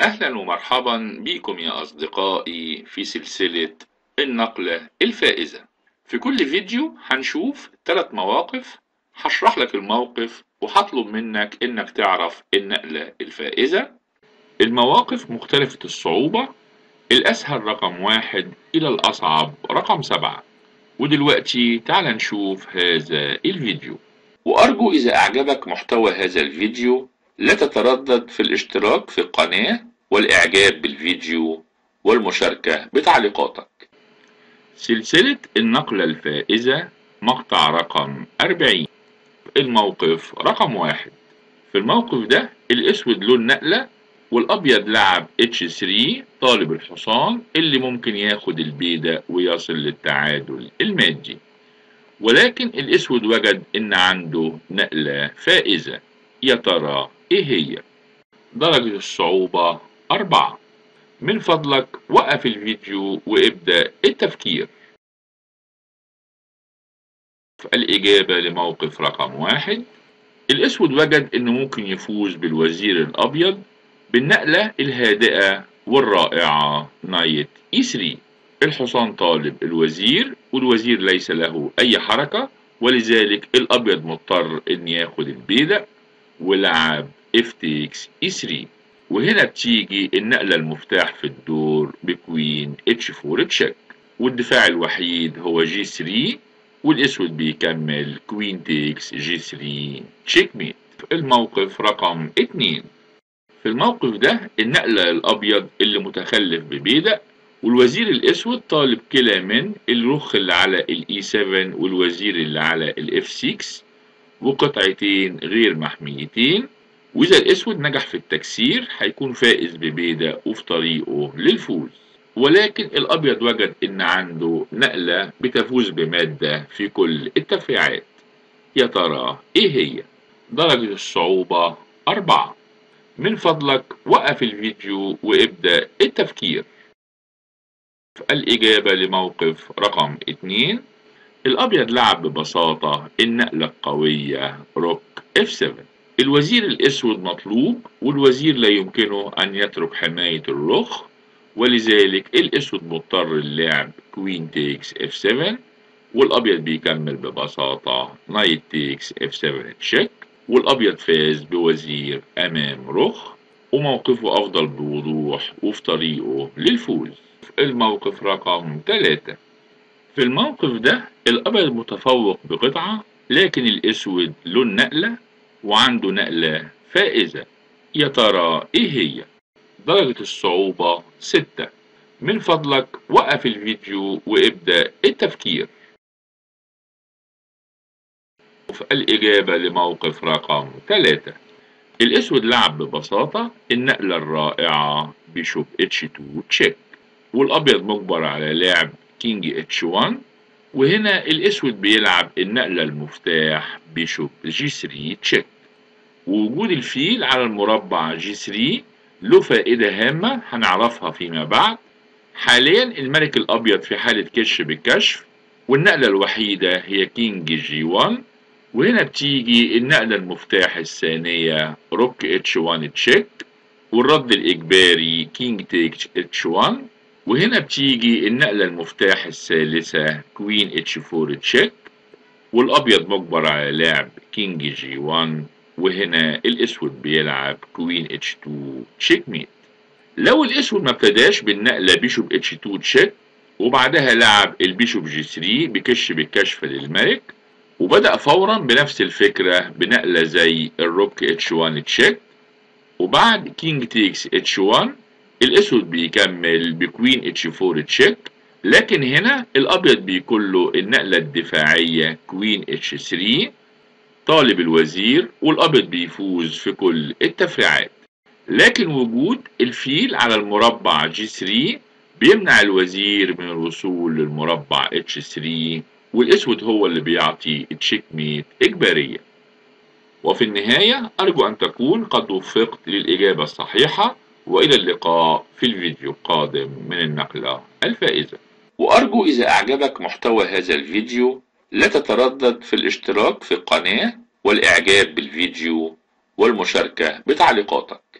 أهلا ومرحبا بكم يا أصدقائي في سلسلة النقلة الفائزة في كل فيديو هنشوف ثلاث مواقف هشرح لك الموقف وهطلب منك انك تعرف النقلة الفائزة المواقف مختلفة الصعوبة الأسهل رقم واحد إلى الأصعب رقم سبعة ودلوقتي تعال نشوف هذا الفيديو وأرجو إذا أعجبك محتوى هذا الفيديو لا تتردد في الاشتراك في القناة والإعجاب بالفيديو والمشاركة بتعليقاتك سلسلة النقلة الفائزة مقطع رقم 40 الموقف رقم واحد في الموقف ده الأسود له النقلة والأبيض لعب H3 طالب الحصان اللي ممكن ياخد البيدة ويصل للتعادل المادي ولكن الأسود وجد إن عنده نقلة فائزة يا ترى إيه هي؟ درجة الصعوبة أربعة من فضلك وقف الفيديو وابدأ التفكير الإجابة لموقف رقم واحد الأسود وجد إنه ممكن يفوز بالوزير الأبيض بالنقلة الهادئة والرائعة نايت إي 3 الحصان طالب الوزير والوزير ليس له أي حركة ولذلك الأبيض مضطر إن ياخد البيدق ولعب اف تيكس اي 3 وهنا بتيجي النقلة المفتاح في الدور بكوين اتش 4 تشيك والدفاع الوحيد هو جي 3 والاسود بيكمل كوين تيكس جي 3 تشيك ميت الموقف رقم 2 في الموقف ده النقلة الأبيض اللي متخلف ببيدق والوزير الأسود طالب كلا من الرخ اللي على الإي 7 والوزير اللي على الإف 6 وقطعتين غير محميتين وإذا الأسود نجح في التكسير هيكون فائز ببيدة وفي طريقه للفوز ولكن الأبيض وجد إن عنده نقلة بتفوز بمادة في كل التفريعات يا ترى إيه هي؟ درجة الصعوبة أربعة من فضلك وقف الفيديو وابدأ التفكير الإجابة لموقف رقم اتنين الأبيض لعب ببساطة النقلة القوية روك F7 الوزير الأسود مطلوب والوزير لا يمكنه أن يترك حماية الرخ ولذلك الأسود مضطر اللعب كوين تيكس F7 والأبيض بيكمل ببساطة نايت تيكس F7 تشيك والأبيض فاز بوزير أمام رخ وموقفه أفضل بوضوح وفي طريقه للفوز الموقف رقم 3 في الموقف ده الأبيض متفوق بقطعة لكن الأسود له النقلة وعنده نقلة فائزة يا ترى إيه هي؟ درجة الصعوبة ستة من فضلك وقف الفيديو وابدأ التفكير الإجابة لموقف رقم ثلاثة الأسود لعب ببساطة النقلة الرائعة بيشوب اتش 2 تشيك والأبيض مجبر على لعب كينج اتش 1 وهنا الأسود بيلعب النقلة المفتاح بيشوب جي 3 تشيك ووجود الفيل على المربع جي 3 له فائدة هامة هنعرفها فيما بعد حاليا الملك الأبيض في حالة كش بالكشف والنقلة الوحيدة هي كينج جي 1 وهنا بتيجي النقلة المفتاح الثانية روك اتش 1 تشيك والرد الإجباري كينج تيك اتش 1 وهنا بتيجي النقلة المفتاح الثالثة كوين اتش 4 تشيك والأبيض مجبر على لعب كينج جي 1 وهنا الأسود بيلعب كوين اتش 2 تشيك ميت لو الأسود ما ابتداش بالنقلة بيشوب اتش 2 تشيك وبعدها لعب البيشوب جي 3 بكش بالكشف للملك وبدأ فورا بنفس الفكرة بنقلة زي الروك اتش 1 تشيك وبعد كينج تيكس اتش 1 الاسود بيكمل بكوين اتش 4 تشيك لكن هنا الابيض بيكون له النقلة الدفاعية كوين اتش 3 طالب الوزير والابيض بيفوز في كل التفريعات لكن وجود الفيل على المربع جي 3 بيمنع الوزير من الوصول للمربع اتش 3 والاسود هو اللي بيعطي تشيك ميت اجبارية وفي النهاية ارجو ان تكون قد وفقت للاجابة الصحيحة والى اللقاء في الفيديو القادم من النقلة الفائزة وارجو اذا اعجبك محتوى هذا الفيديو لا تتردد في الاشتراك في القناة والاعجاب بالفيديو والمشاركة بتعليقاتك